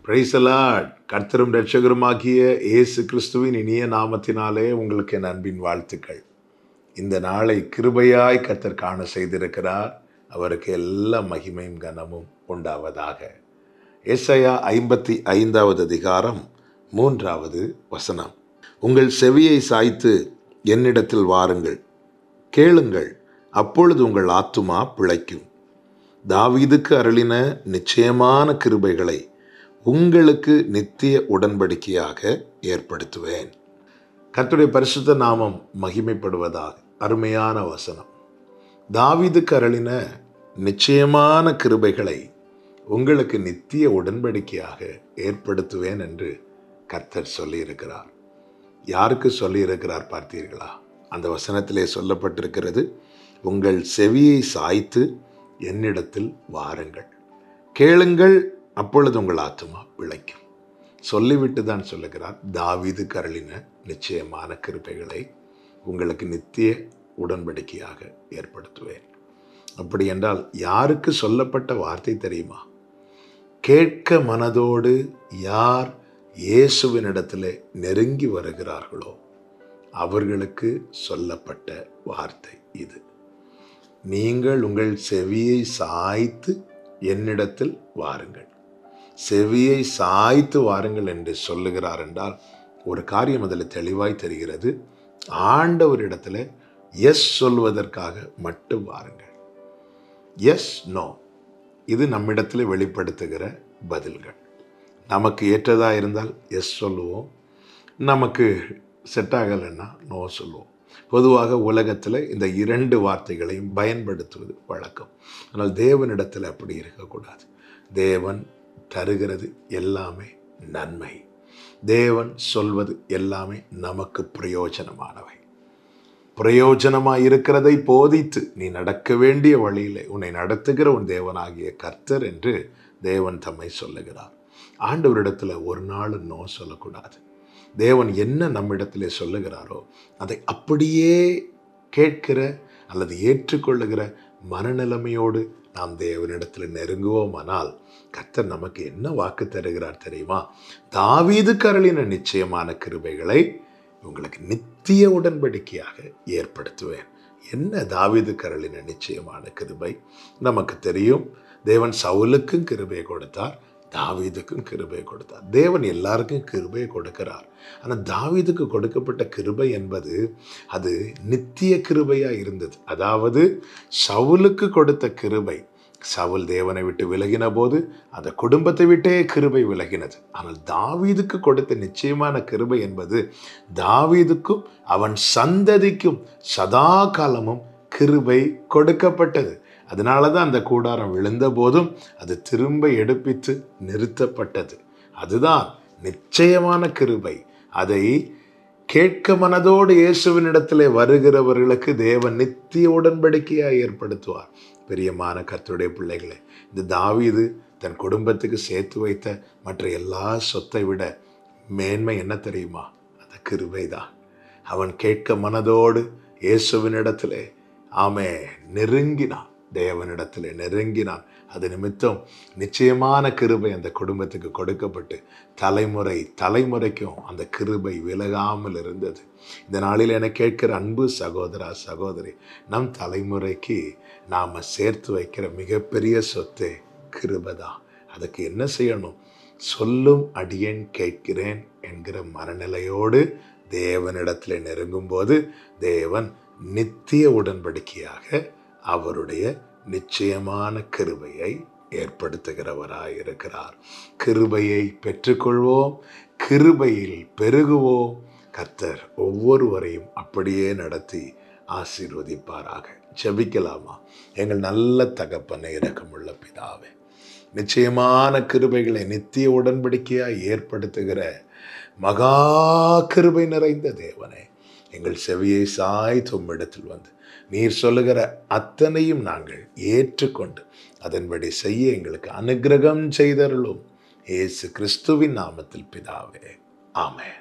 பிரைசலாட் கர்த்தரும் ரட்சகருமாகிய இயேசு கிறிஸ்துவின் இனிய நாமத்தினாலே உங்களுக்கு என் அன்பின் வாழ்த்துக்கள் இந்த நாளை கிருபையாய் கர்த்தர் காண செய்திருக்கிறார் அவருக்கு எல்லா மகிமையும் கனமும் உண்டாவதாக ஏசாயா ஐம்பத்தி ஐந்தாவது அதிகாரம் மூன்றாவது வசனம் உங்கள் செவியை சாய்த்து என்னிடத்தில் வாருங்கள் கேளுங்கள் அப்பொழுது உங்கள் ஆத்துமா பிழைக்கும் தாவீதுக்கு அருளின நிச்சயமான கிருபைகளை உங்களுக்கு நித்திய உடன்படிக்கையாக ஏற்படுத்துவேன் கர்த்தருடைய பரிசுத்த நாமம் மகிமைப்படுவதாக அருமையான வசனம் தாவீதுக்கு அருளின நிச்சயமான கிருபைகளை உங்களுக்கு நித்திய உடன்படிக்கையாக ஏற்படுத்துவேன் என்று கர்த்தர் சொல்லியிருக்கிறார் யாருக்கு சொல்லியிருக்கிறார் பார்த்தீர்களா அந்த வசனத்திலே சொல்லப்பட்டிருக்கிறது உங்கள் செவியை சாய்த்து என்னிடத்தில் வாருங்கள் கேளுங்கள் அப்பொழுது உங்கள் ஆத்துமா பிழைக்கும் சொல்லிவிட்டு தான் சொல்லுகிறார் தாவீது கரளின நிச்சயமான கிருப்பைகளை உங்களுக்கு நித்திய உடன்படிக்கையாக ஏற்படுத்துவேன் அப்படி என்றால் யாருக்கு சொல்லப்பட்ட வார்த்தை தெரியுமா கேட்க மனதோடு யார் இயேசுவினிடத்தில் நெருங்கி வருகிறார்களோ அவர்களுக்கு சொல்லப்பட்ட வார்த்தை இது நீங்கள் உங்கள் செவியை சாய்த்து என்னிடத்தில் வாருங்கள் செவியை சாய்த்து வாருங்கள் என்று சொல்லுகிறார் என்றால் ஒரு காரியம் அதில் தெளிவாய் தெரிகிறது ஆண்டவரிடத்தில் எஸ் சொல்வதற்காக மட்டும் வாருங்கள் எஸ் நோ இது நம்மிடத்தில் வெளிப்படுத்துகிற பதில்கள் நமக்கு ஏற்றதாக இருந்தால் எஸ் சொல்லுவோம் நமக்கு செட் ஆகலைன்னா நோ சொல்லுவோம் பொதுவாக உலகத்தில் இந்த இரண்டு வார்த்தைகளையும் பயன்படுத்துவது வழக்கம் ஆனால் தேவனிடத்தில் அப்படி இருக்கக்கூடாது தேவன் தருகிறது எல்லாமே நன்மை தேவன் சொல்வது எல்லாமே நமக்கு பிரயோஜனமானவை பிரயோஜனமாக இருக்கிறதை போதித்து நீ நடக்க வேண்டிய வழியிலே உன்னை நடத்துகிற உன் தேவனாகிய கர்த்தர் என்று தேவன் தம்மை சொல்லுகிறார் ஆண்டவரிடத்தில் ஒரு நாள் நோ சொல்லக்கூடாது தேவன் என்ன நம்மிடத்திலே சொல்லுகிறாரோ அதை அப்படியே கேட்கிற அல்லது ஏற்றுக்கொள்ளுகிற மனநிலைமையோடு நாம் தேவனிடத்தில் நெருங்குவோமானால் கர்த்தர் நமக்கு என்ன வாக்கு தருகிறார் தெரியுமா தாவீது கரளின நிச்சயமான கிருபைகளை உங்களுக்கு நித்திய உடன்படிக்கையாக ஏற்படுத்துவேன் என்ன தாவீது கரளின நிச்சயமான கிருபை நமக்கு தெரியும் தேவன் சவுலுக்கும் கிருபை கொடுத்தார் தாவீதுக்கும் கிருபை கொடுத்தார் தேவன் எல்லாருக்கும் கிருபை கொடுக்கிறார் ஆனால் தாவீதுக்கு கொடுக்கப்பட்ட கிருபை என்பது அது நித்திய கிருபையாக இருந்தது அதாவது சவுலுக்கு கொடுத்த கிருபை சவுல் தேவனை விட்டு விலகின போது அந்த குடும்பத்தை விட்டே கிருபை விலகினது ஆனால் தாவீதுக்கு கொடுத்த நிச்சயமான கிருபை என்பது தாவீதுக்கும் அவன் சந்ததிக்கும் சதா காலமும் கிருபை கொடுக்கப்பட்டது அதனால தான் அந்த கூடாரம் விழுந்த போதும் அது திரும்ப எடுப்பித்து நிறுத்தப்பட்டது அதுதான் நிச்சயமான கிருபை அதை கேட்க மனதோடு இயேசுவினிடத்திலே வருகிறவர்களுக்கு தேவன் நித்திய உடன்படிக்கையாக ஏற்படுத்துவார் பிரியமான கர்த்தருடைய பிள்ளைகளே இந்த தாவீது தன் குடும்பத்துக்கு சேர்த்து வைத்த மற்ற எல்லா சொத்தை விட மேன்மை என்ன தெரியுமா அந்த கிருபை தான் அவன் கேட்க மனதோடு இயேசுவினிடத்திலே ஆமே நெருங்கினான் தேவனிடத்தில் நெருங்கினான் அது நிமித்தம் நிச்சயமான கிருபை அந்த குடும்பத்துக்கு கொடுக்கப்பட்டு தலைமுறை தலைமுறைக்கும் அந்த கிருபை விலகாமல் இருந்தது இந்த நாளில் என கேட்கிற அன்பு சகோதரா சகோதரி நம் தலைமுறைக்கு நாம் சேர்த்து வைக்கிற மிகப்பெரிய சொத்து கிருபை தான் அதுக்கு என்ன செய்யணும் சொல்லும் அடியேன் கேட்கிறேன் என்கிற மனநிலையோடு தேவனிடத்தில் நெருங்கும்போது தேவன் நித்திய உடன்படிக்கையாக அவருடைய நிச்சயமான கிருபையை ஏற்படுத்துகிறவராய் இருக்கிறார் கிருபையை பெற்றுக்கொள்வோம் கிருபையில் பெருகுவோம் கர்த்தர் ஒவ்வொருவரையும் அப்படியே நடத்தி ஆசீர்வதிப்பாராக ஜெபிக்கலாமா எங்கள் நல்ல தகப்பனை இரக்கமுள்ள பிதாவே நிச்சயமான கிருபைகளை நித்திய உடன்படிக்கையாய் ஏற்படுத்துகிற மகா கிருபை நிறைந்த தேவனே எங்கள் செவியை சாய் தும்மிடத்தில் வந்து நீர் சொல்லுகிற அத்தனையும் நாங்கள் ஏற்றுக்கொண்டு அதன்படி செய்ய எங்களுக்கு அனுகிரகம் செய்தருளும் இயேசு கிறிஸ்துவின் நாமத்தில் பிதாவே ஆமென்